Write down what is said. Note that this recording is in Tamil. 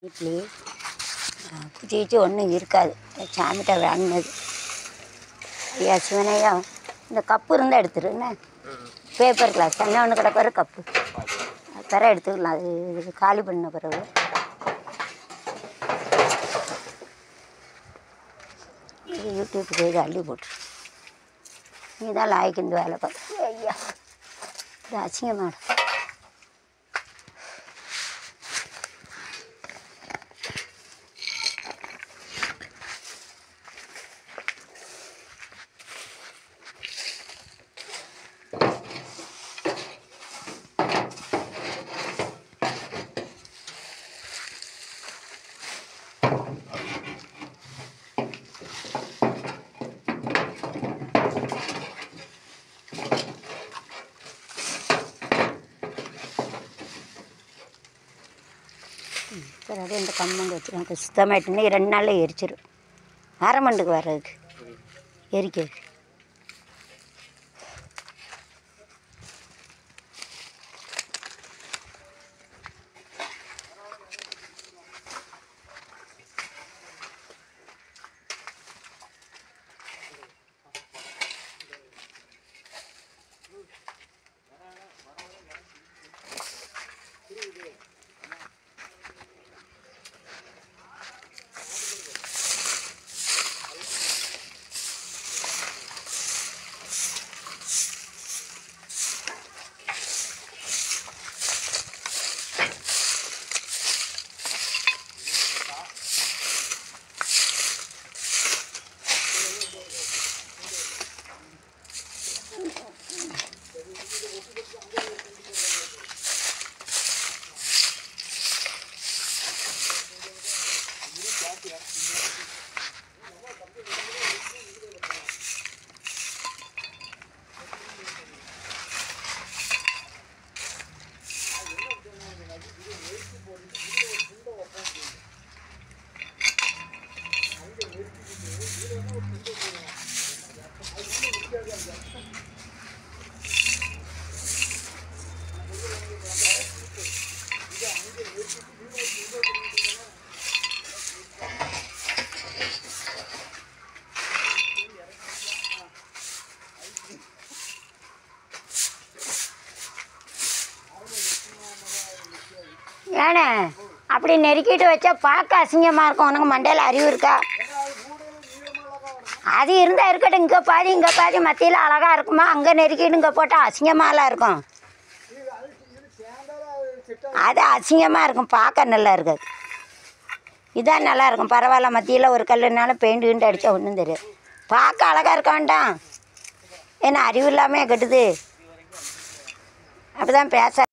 இட்லி குச்சி குச்சி ஒன்றும் இருக்காது சாமிகிட்ட வாங்கினது ஐயா சிவனையா இந்த கப்பு இருந்தால் எடுத்துரு என்ன பேப்பர் கிளாஸ் தனியாக ஒன்று கிடப்பாரு கப்பு அது தர எடுத்துக்கலாம் அது இது காலி பண்ண பிறகு இது யூடியூப்புக்கு இது அள்ளி போட்டுரு நீ தான் லாய்க்கு இந்த வேலை பார்த்து ஐயா இது அசிங்கமாக பிறகு இந்த கம்மண்டு வச்சுருக்கேன் சுத்தமாயிட்டு இன்னைக்கு ரெண்டு நாளில் எரிச்சிடும் அரை மண்டுக்கு வர்றதுக்கு எரிக்க ஏண்ணே அப்படி நெருக்கிட்டு வச்சா பார்க்க அசிங்கமாக இருக்கும் உனக்கு மண்டையில் அறிவு இருக்கா அது இருந்தால் இருக்கட்டும் இங்கே பாதி இங்கே பாதி மத்தியில் அழகாக இருக்குமா அங்கே நெருக்கிட்டு இங்கே போட்டால் அசிங்கமாலாம் இருக்கும் அது அசிங்கமாக இருக்கும் பார்க்க நல்லா இருக்காது இதான் நல்லா இருக்கும் பரவாயில்ல மத்தியில் ஒரு கல்லுனாலும் பெயிண்ட் கிண்டு அடித்தா ஒன்றும் தெரியாது பார்க்க அழகாக இருக்க வேண்டாம் ஏன்னா அறிவு இல்லாமல் கெட்டுது அப்படி தான் பேச